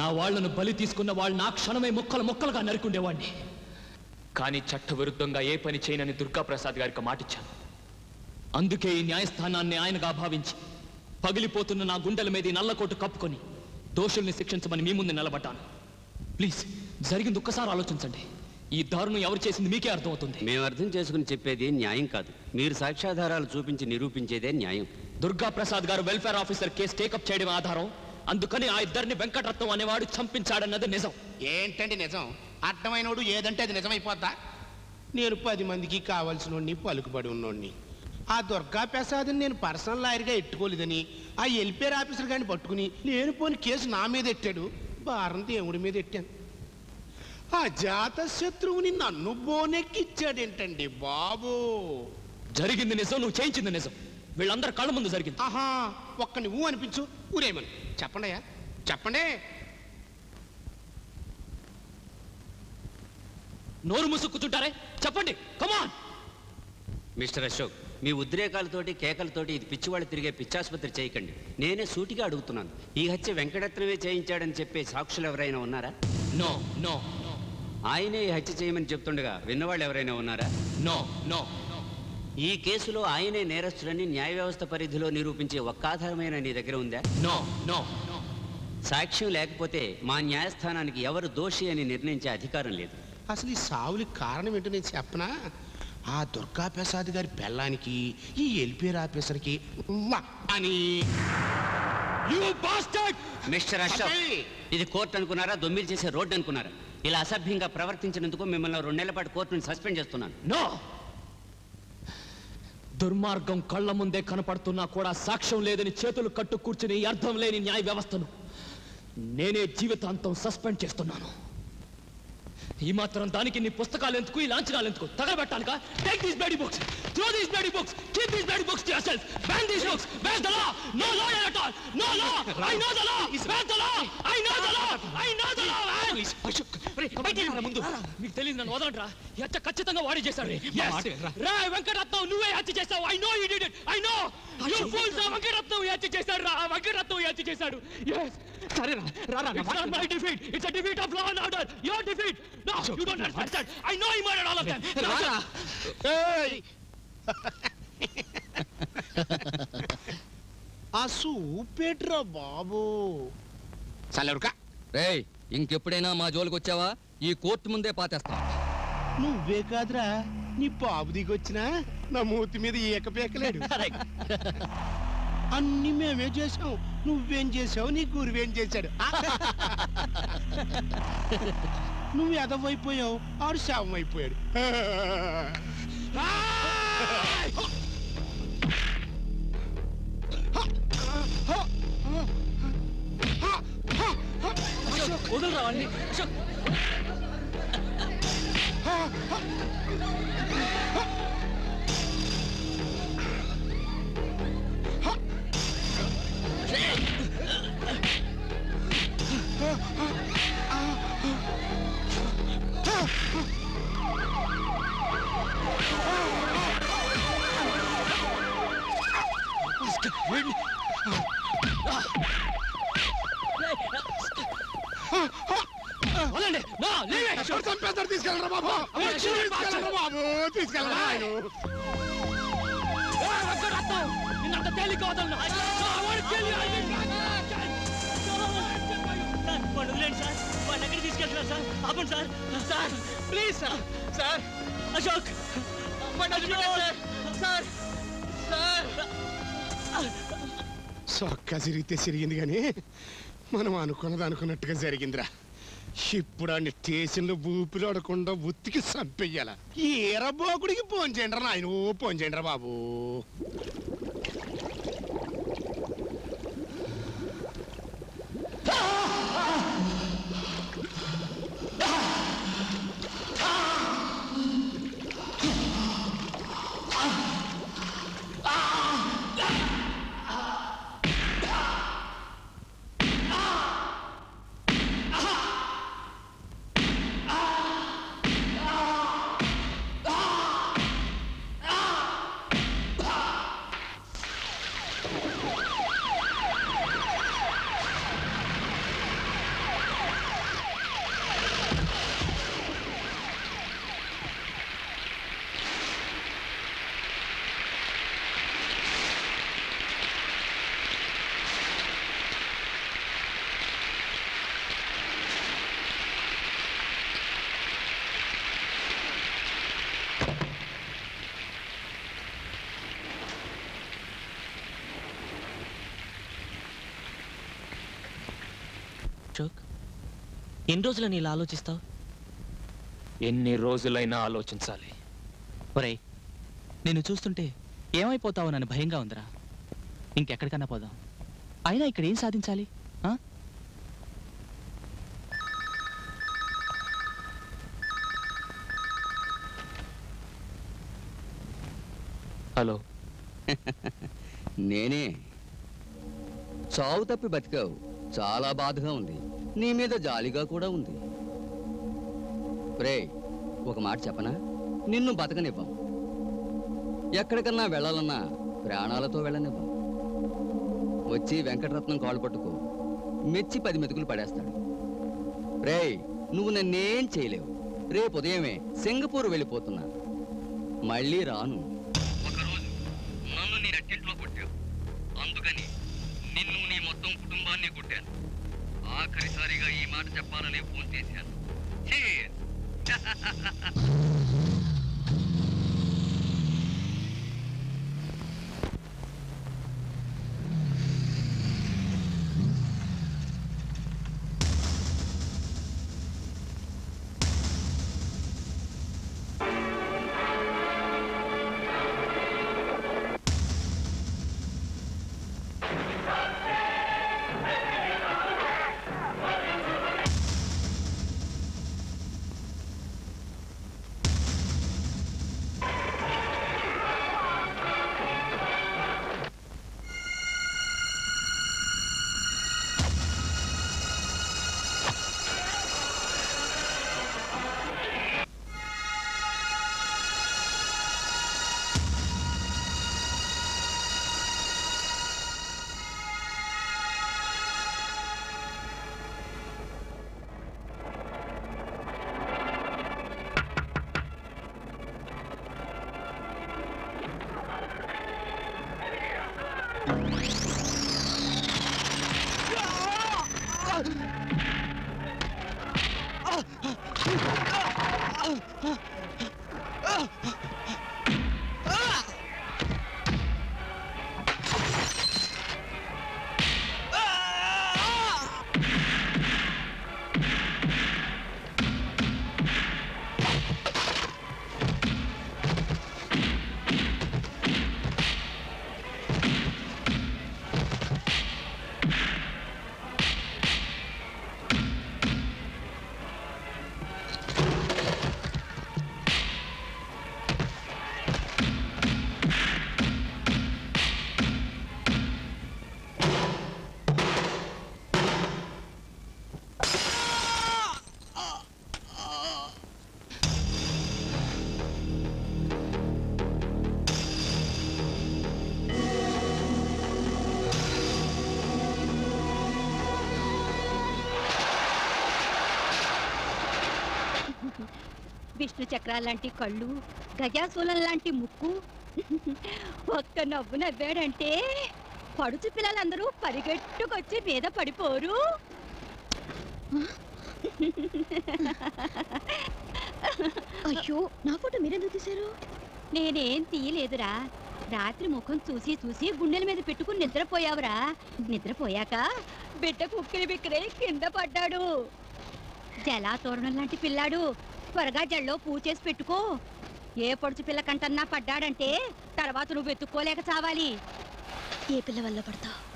వాళ్లను బలి తీసుకున్న వాళ్ళని ఆ క్షణమే ముక్కలు ముక్కలుగా నరుకుండేవాడిని కానీ చట్టవిరుద్ధంగా ఏ పని చేయనని దుర్గాప్రసాద్ గారికి మాటిచ్చాను అందుకే ఈ న్యాయస్థానాన్ని ఆయనగా భావించి పగిలిపోతున్న నా గుండెల మీద ఈ నల్లకోటు కప్పుకొని దోషుల్ని శిక్షించమని మీ ముందు నిలబడ్డాను ప్లీజ్ జరిగింది ఒక్కసారి ఆలోచించండి ఈ దారుణం ఎవరు చేసింది మీకే అర్థమవుతుంది మేము అర్థం చేసుకుని చెప్పేది న్యాయం కాదు మీరు సాక్ష్యాధారాలు చూపించి నిరూపించేదే న్యాయం దుర్గా ప్రసాద్ గారు వెల్ఫేర్ ఆఫీసర్ కేసు టేకప్ చేయడం ఆధారం అందుకని ఆ ఇద్దరిని వెంకటరత్నం అనేవాడు చంపించాడన్నది నిజం ఏంటండి నిజం అర్థమైనోడు ఏదంటే అది నిజమైపోద్దా నేను పది మందికి కావలసినోడిని పలుకుబడి ఉన్నోడిని ఆ దుర్గా ప్రసాద్ని నేను పర్సనల్ లాయర్గా ఎట్టుకోలేదని ఆ ఎల్పేర్ ఆఫీసర్ గారిని పట్టుకుని నేను పోని కేసు నా మీద ఎట్టాడు భారం దేవుడి మీద ఎట్టాను ఆ జాత శత్రువుని నన్ను బోనెక్కిచ్చాడేంటండి బాబు జరిగింది నిజం నువ్వు చేయించింది నిజం వీళ్ళందరి కళ్ళ ముందు జరిగింది ఆహా ఒక్క నువ్వు అనిపించు ఊరేమని చెప్పండి అయ్యా చెప్పండి నోరు ముసుక్కుచుంటారే చెప్పండి కమాన్ మిస్టర్ అశోక్ మీ ఉద్రేకాలతోటి కేకలతోటి ఇది పిచ్చివాళ్ళు తిరిగే పిచ్చాసుపత్రి చేయకండి నేనే సూటిగా అడుగుతున్నాను ఈ హత్య వెంకటరత్నమే చేయించాడని చెప్పే సాక్షులు ఎవరైనా ఉన్నారా నో నో ఆయనే ఈ హత్య చేయమని చెప్తుండగా విన్నవాళ్ళు ఎవరైనా ఉన్నారా నో నో ఈ కేసులో ఆయనే నేరస్తుడని న్యాయ వ్యవస్థ పరిధిలో నిరూపించే ఒక్క ఆధారమైన నీ దగ్గర ఉందా నో నో సాక్ష్యం లేకపోతే మా న్యాయస్థానానికి ఎవరు దోషి అని నిర్ణయించే అధికారం లేదు అసలు ఈ సావులకి కారణం ఏంటో నేను చెప్పనా ఆ దుర్గా ప్రసాద్ గారి పెళ్ళానికి ఈ ఎల్పీఆర్ ఆఫీసర్కి ఉవ్వ అని యు బాస్టర్డ్ మిస్టర్ అశోక్ అబ్బే! ఇది కోర్టు అనుకున్నారా దొమ్మిది చేసే రోడ్డు అనుకున్నారా ఇలా అసభ్యంగా ప్రవర్తించినందుకు మిమ్మల్ని రెండు నెలల పాటు కోర్టు నుంచి సస్పెండ్ చేస్తున్నాను నో దుర్మార్గం కళ్ళ ముందే కనపడుతున్నా కూడా సాక్ష్యం లేదని చేతులు కట్టు కూర్చుని ఈ అర్థం లేని న్యాయ వ్యవస్థను నేనే జీవితాంతం సస్పెండ్ చేస్తున్నాను ఈ మాత్రం దానికి నీ పుస్తకాలు ఎందుకు ఈ లాంఛనాలు ఎందుకు తగలబెట్టాలిగా take these bloody books throw these bloody books keep these bloody books to yourself ban these books ban the law no law at all no law I know the law ban the law I know the law I know the law please ముందు మీకు తెలియదు నన్ను వదలంట్రా ఈ హత్య ఖచ్చితంగా వాడి చేశాడు రా వెంకటరత్నం నువ్వే హత్య చేస్తావు I know you did it I know you fools Venkataratnam ఈ హత్య చేశాడు రా వెంకటరత్నం ఈ హత్య చేశాడు yes సరే రా రా It's not my defeat. It's a defeat of law and order. Your defeat. No, you don't understand. I know he murdered all of them. No, రారా ఏయ్! ఆ సూపేట్రా బాబు చల్లరుకా రేయ్ ఇంకెప్పుడైనా మా జోలికి వచ్చావా ఈ కోర్టు ముందే పాతేస్తాం నువ్వే కాదురా నీ బాబు దిగొచ్చినా నా మూతి మీద ఏకపేకలేడు అన్ని మేమే చేసాం నువ్వేం చేసావు నీ గురువేం చేశాడు నువ్వు ఎదవైపోయావు ఆడు శవం అయిపోయాడు వదలరా వాడిని. అశోక్. వదలండి. No, leave it. తీసుకెళ్ళరా బాబు తీసుకెళ్ళరా బాబు తీసుకెళ్ళరా ఆయన ఏయ్, వెంకటరత్నం, నిన్నంత తేలిక వదలను. No, I want to kill you. I will not. Sir వాడు వదిలేండి సార్ వాడిని ఎక్కడికి తీసుకెళ్తున్నారు సార్ ఆపండి sir sir please sir sir Ashok sir sir సొక్క సిరిగితే సిరిగింది కానీ మనం అనుకున్నది అనుకున్నట్టుగా జరిగిందిరా ఇప్పుడు ఆడిని స్టేషన్లో ఊపిరాడకుండా ఉత్తికి చంపేయాల ఈ ఎరబోకుడికి ఫోన్ చేయండి రా నాయన ఫోన్ చేయండి రా బాబు Ah! అశోక్ ఎన్ని రోజులని ఇలా ఆలోచిస్తావు ఎన్ని రోజులైనా ఆలోచించాలి ఒరేయ్ నిన్ను చూస్తుంటే ఏమైపోతావు నన్ను భయంగా ఉందిరా ఇంకెక్కడికన్నా పోదాం అయినా ఇక్కడ ఏం సాధించాలి ఆ? హలో నేనే చావు తప్పి బతికావు చాలా బాధగా ఉంది నీ మీద జాలిగా కూడా ఉంది రే ఒక మాట చెప్పనా నిన్ను బతకనివ్వం ఎక్కడికన్నా వెళ్ళాలన్నా ప్రాణాలతో వెళ్ళనివ్వం వచ్చి వెంకటరత్నం కాళ్ళు పట్టుకో మెచ్చి పది మెతుకులు పడేస్తాడు రే నువ్వు నన్నేం చేయలేవు రేపు ఉదయమే సింగపూర్ వెళ్ళిపోతున్నా మళ్ళీ రాను ఒకరోజు నన్ను నీ నట్టింట్లో కొట్టావు అందుకని నిన్ను నీ మొత్తం కుటుంబాన్ని కొట్టాను ఆఖరిసారిగా ఈ మాట చెప్పాలని ఫోన్ చేశాను Cheers. విష్ణు చక్రాల లాంటి కళ్ళు గజాసూలం లాంటి ముక్కు ఒక్క నవ్వు నవ్వాడంటే పడుచు పిల్లలందరూ పరిగెట్టుకొచ్చి మీద పడిపోరు అయ్యో నా ఫోటో మీరెందుకు తీశారు నేనేం తీయలేదురా రాత్రి ముఖం చూసి చూసి గుండెల మీద పెట్టుకుని నిద్రపోయావురా నిద్రపోయాక బిడ్డ కుక్కిరి బిక్కిరి కింద పడ్డాడు జలాతోరణం లాంటి పిల్లాడు త్వరగా జల్లో పూచేసి పెట్టుకో ఏ పొడుచు పిల్ల కంటన్నా పడ్డాడంటే తర్వాత నువ్వు వెతుక్కోలేక చావాలి ఏ పిల్ల వల్ల పడతావు